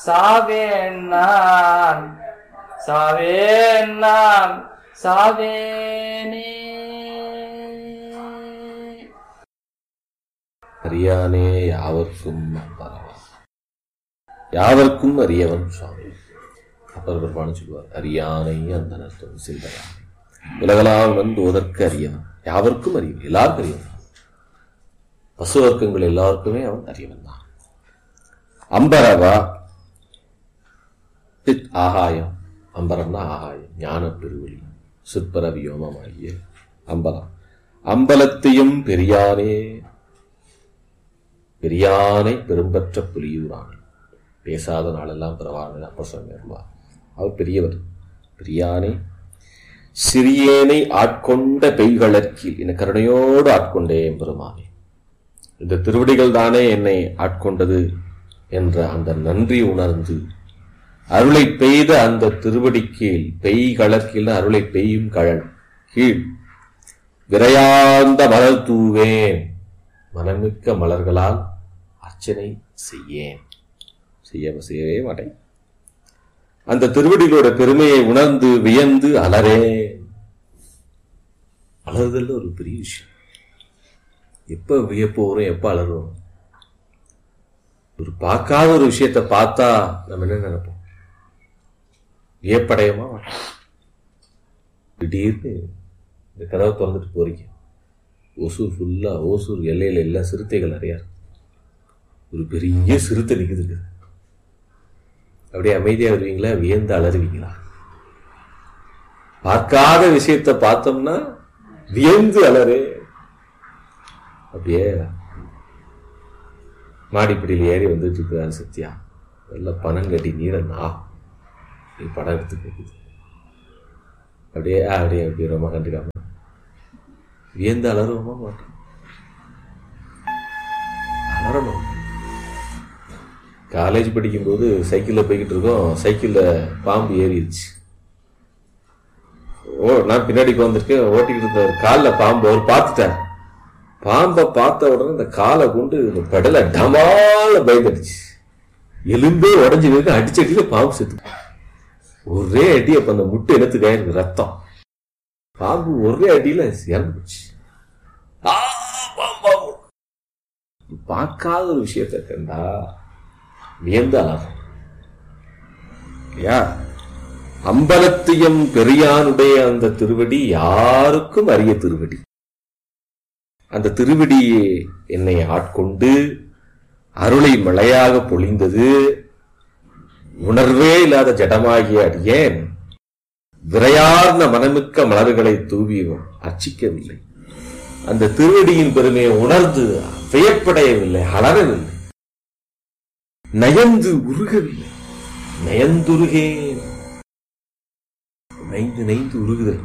சாவேன் நான் சாவேன் நான் சாவேனே அறியானே யாவர்க்கும் அம்பரவா யாவர்க்கும் அறியவன் சுவாமி அப்பர் பெருமானு சொல்லுவார் அறியானை அந்த நர்த்தம் சிந்தரானை உலகலாம் வந்து ஓதற்கு அறியவன் யாவர்க்கும் அறியவன் எல்லாருக்கும் அறியவன் பசு வர்க்கங்கள் எல்லாருக்குமே அவன் அறியவன் தான் அம்பரவா பித் ஆகாயம் அம்பரம்னா ஆகாயம் ஞான பெருவெளி சிற்பர வியோமமாகிய அம்பலம் அம்பலத்தையும் பெரியானே பெரியானை பெரும்பற்ற புலியூரானே பேசாத நாளெல்லாம் பிறவான அப்ப சொன்னார் அவர் பெரியவர் பெரியானை சிறியேனை ஆட்கொண்ட பெய்களற்கில் என கருணையோடு ஆட்கொண்டேன் பெருமானே இந்த திருவடிகள் தானே என்னை ஆட்கொண்டது என்ற அந்த நன்றி உணர்ந்து அருளை பெய்த அந்த திருவடி கீழ் பெய் கலக்கில் அருளை பெய்யும் கழல் கீழ் விரையார்ந்த மலர் தூவேன் மனமிக்க மலர்களால் அர்ச்சனை செய்யேன் செய்ய செய்யவே மாட்டேன் அந்த திருவடிகளோட பெருமையை உணர்ந்து வியந்து அலறேன் அலறுதல் ஒரு பெரிய விஷயம் எப்ப வியப்பு வரும் எப்ப அலறும் ஒரு பார்க்காத ஒரு விஷயத்தை பார்த்தா நம்ம என்ன நினைப்போம் வியப்படையமா மாட்டோம் திடீர்னு இந்த கதவை திறந்துட்டு போறீங்க ஓசூர் ஃபுல்லா ஓசூர் எல்லையில எல்லாம் சிறுத்தைகள் நிறையா இருக்கு. ஒரு பெரிய சிறுத்தை நிக்குதுங்க அப்படியே அமைதியா வருவீங்களா வியந்து அலறுவீங்களா பார்க்காத விஷயத்தை பார்த்தோம்னா வியந்து அலறு அப்படியே மாடிப்படியில் ஏறி வந்துட்டு இருக்கிறாரு சத்யா நல்ல பணம் கட்டி நீரை நாகும் நீ படம் எடுத்து கேட்குது அப்படியே அப்படியே அப்படியே ரொம்ப கண்டுக்காம வியந்து அலறுவோமா மாட்டோம் அலறணும் காலேஜ் படிக்கும்போது சைக்கிளில் போய்கிட்டு இருக்கோம் சைக்கிளில் பாம்பு ஏறிடுச்சு ஓ நான் பின்னாடி வந்திருக்கேன் ஓட்டிக்கிட்டு இருந்தார் காலில் பாம்பு அவர் பார்த்துட்டார் பாம்பை பார்த்த உடனே இந்த காலை கொண்டு இந்த பெடலை டமால பயந்துடுச்சு எலும்பே உடஞ்சி இருக்கு அடிச்சு அடியில பாம்பு செத்து ஒரே அடி அப்ப அந்த முட்டை இனத்துக்கு ஆயிருக்கு ரத்தம் பாம்பு ஒரே அடியில இறந்து போச்சு ஆ, பாம்பு, பாம்பு. பார்க்காத ஒரு விஷயத்தை கண்டா வியந்து அழகும் இல்லையா அம்பலத்தியம் பெரியானுடைய அந்த திருவடி யாருக்கும் அரிய திருவடி அந்த திருவடியே என்னை ஆட்கொண்டு அருளை மழையாக பொழிந்தது உணர்வே இல்லாத ஜடமாகிய அடியேன் விரையார்ந்த மனமிக்க மலர்களை தூவி அர்ச்சிக்கவில்லை அந்த திருவடியின் பெருமையை உணர்ந்து வியப்படையவில்லை அலறவில்லை நயந்து உருகவில்லை நயந்துருகேன் நைந்து நைந்து உருகுதல்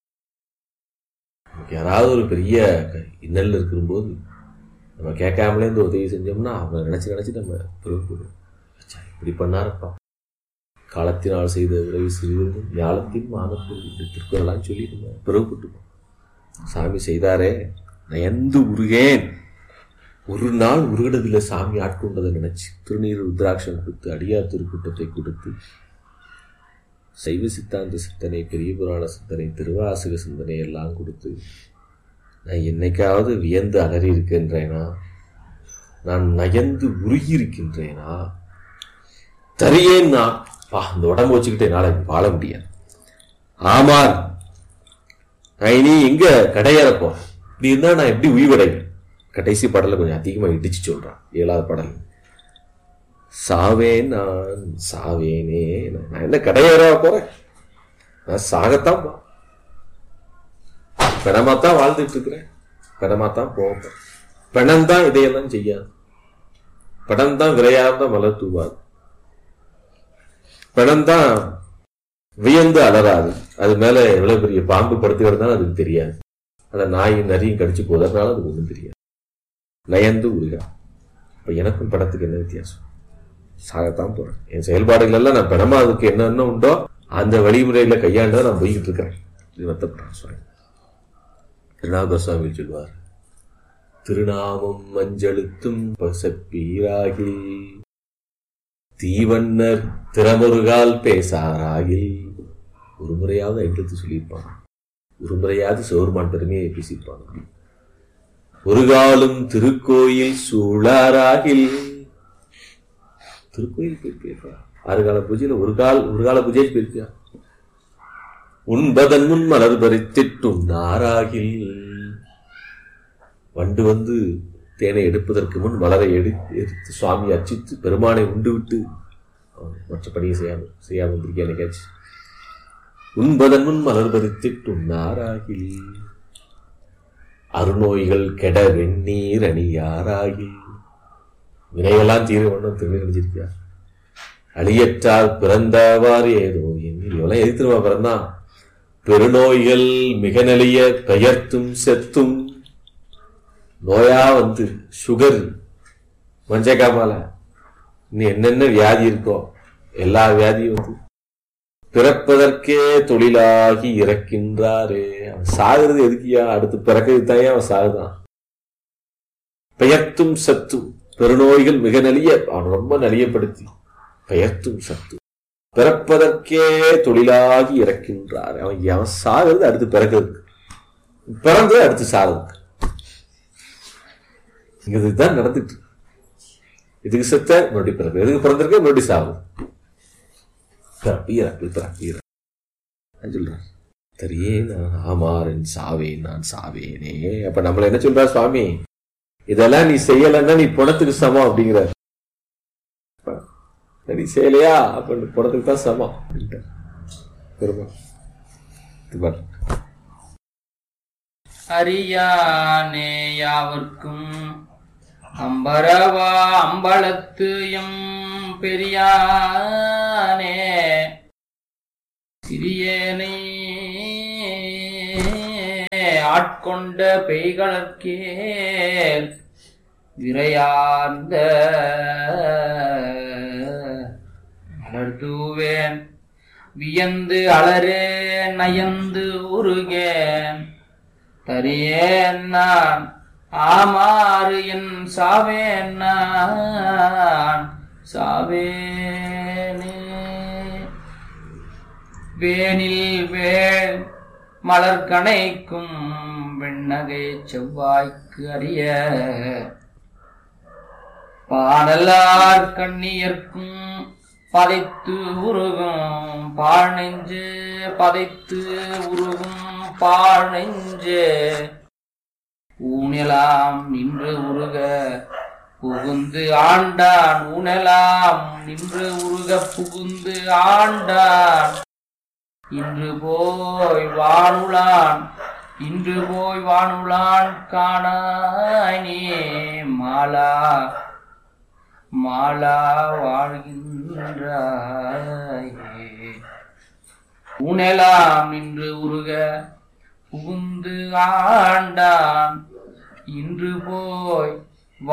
நமக்கு யாராவது ஒரு பெரிய இன்னல் இருக்கும்போது நம்ம கேட்காமலே இந்த உதவி செஞ்சோம்னா அவங்க நினைச்சு நினைச்சு நம்ம பிறகு இப்படி பண்ணாரப்பா காலத்தினால் செய்த உதவி சிறிது ஞாலத்தின் மானத்தில் இப்படி திருக்குறளான்னு சொல்லி நம்ம பிறகுப்பட்டுப்போம் சாமி செய்தாரே நயந்து உருகேன் ஒரு நாள் உருகினதில் சாமி ஆட்கொண்டதை நினைச்சு திருநீர் ருத்ராட்சம் கொடுத்து அடியார் திருக்கூட்டத்தை கொடுத்து சைவ சித்தாந்த சிந்தனை பெரிய புராண சிந்தனை திருவாசக சிந்தனை எல்லாம் கொடுத்து நான் என்னைக்காவது வியந்து அலறி இருக்கின்றேனா நான் நயந்து உருகி இருக்கின்றேனா தரியேன் நான் பா இந்த உடம்பு வச்சுக்கிட்டு என்னால் வாழ முடியாது ஆமான் நான் இனி எங்க கடையேற போறேன் இப்படி இருந்தா நான் எப்படி உயிர்வடைவேன் கடைசி பாடல கொஞ்சம் அதிகமா இடிச்சு சொல்றான் ஏழாவது பாடல் சாவேன் நான் சாவேனே நான் என்ன கடையேற போறேன் நான் சாகத்தான் போ பிணமாத்தான் வாழ்ந்துட்டு இருக்கிறேன் பிணமாத்தான் போவேன் பிணம் தான் இதையெல்லாம் செய்யாது பிணம் தான் விரையார்ந்த மலர் தூவாது பிணம் தான் வியந்து அலறாது அது மேல எவ்வளவு பெரிய பாம்பு படுத்து கிடந்தாலும் அதுக்கு தெரியாது அந்த நாயும் நரியும் கடிச்சு போதறதுனால அதுக்கு ஒன்றும் தெரியாது நயந்து உருகா இப்ப எனக்கும் படத்துக்கு என்ன வித்தியாசம் சாகத்தான் போறேன் என் செயல்பாடுகள் எல்லாம் நான் பிணமா அதுக்கு என்னென்ன உண்டோ அந்த வழிமுறையில கையாண்டு நான் போய்கிட்டு இருக்கிறேன் இது வருத்தப்படுறேன் சுவாமி திருநாக சுவாமி சொல்வார் திருநாமம் மஞ்சளுத்தும் பசப்பீராகி தீவண்ணர் திறமொருகால் பேசாராயில் ஒரு முறையாவது ஐந்தத்து சொல்லியிருப்பான் ஒரு முறையாவது சோர்மான் பெருமையை பேசியிருப்பான் ஒரு காலும் திருக்கோயில் சூழாராகில் திருக்கோயில் போயிருப்பியா ஆறு கால பூஜையில ஒரு கால் ஒரு கால பூஜைக்கு போயிருப்பியா உண்பதன் முன் மலர் பறித்திட்டும் நாராகில் வண்டு வந்து தேனை எடுப்பதற்கு முன் மலரை எடு எடுத்து சுவாமி அர்ச்சித்து பெருமானை உண்டு விட்டு அவன் மற்ற பணியை செய்யாம செய்யாம வந்திருக்கேன் என்னைக்காச்சு உண்பதன் முன் மலர் பறித்திட்டும் நாராகில் அருநோய்கள் கெட வெந்நீர் அணியாராகில் வினையெல்லாம் தீர ஒன்றும் திருநீர் அணிஞ்சிருக்கியா அழியற்றால் பிறந்தவாறு ஏதோ எண்ணில் இவெல்லாம் எதிர்த்துருவா பிறந்தான் பெருநோய்கள் மிக நெளிய பெயர்த்தும் செத்தும் நோயா வந்து சுகர் மஞ்சக்காமால இன்னும் என்னென்ன வியாதி இருக்கோ எல்லா வியாதியும் வந்து பிறப்பதற்கே தொழிலாகி இறக்கின்றாரே அவன் சாகுறது எதுக்கியா அடுத்து பிறக்கிறது தான் அவன் சாகுதான் பெயர்த்தும் சத்தும் பெருநோய்கள் மிக நலிய அவன் ரொம்ப நலியப்படுத்தி பெயர்த்தும் சத்தும் பிறப்பதற்கே தொழிலாகி இறக்கின்றார் அவன் அவன் சாகிறது அடுத்து பிறக்கிறதுக்கு பிறந்தது அடுத்து சாகிறதுக்கு இங்க இதுதான் நடந்துட்டு இருக்கு. இதுக்கு செத்த மறுபடியும் பிறப்பு எதுக்கு பிறந்திருக்க மறுபடியும் சாவு பிறப்பு இறப்பு பிறப்பு இறப்பு அது சொல்றார் தெரியே நான் ஆமாறன் சாவேன் நான் சாவேனே அப்ப நம்மள என்ன சொல்றா சுவாமி இதெல்லாம் நீ செய்யலைன்னா நீ பணத்துக்கு சமம் அப்படிங்கிற நீ செய்யலையா அப்ப நீ பணத்துக்கு தான் சமம் அப்படின்ட்டு பெருமா இது பாரு. அறியானே யாவர்க்கும் அம்பரவா அம்பலத்து எம் பெரியானே சிறியனை ஆட்கொண்ட பெய்களற்கே விரையார்ந்த மலர்தூவேன் வியந்து அலரே நயந்து உருகேன் தரியேன் நான் ஆமாறு என் சாவேன் நான் சாவேனே வேனில் வேள் மலர் கணைக்கும் வெண்ணகை செவ்வாய்க்கு அறிய பாடலார் கண்ணியர்க்கும் பதைத்து உருகும் பாழ் நெஞ்சு பதைத்து உருகும் பாழ் நெஞ்சு ஊனெலாம் நின்று உருக புகுந்து ஆண்டான் ஊனெலாம் நின்று உருக புகுந்து ஆண்டான் இன்று போய் வானுலான் இன்று போய் வானுலான் காணாய் நீ மாலா மாலா வாழ்கின்றாயே உணலாம் நின்று உருக புகுந்து ஆண்டான் இன்று போய்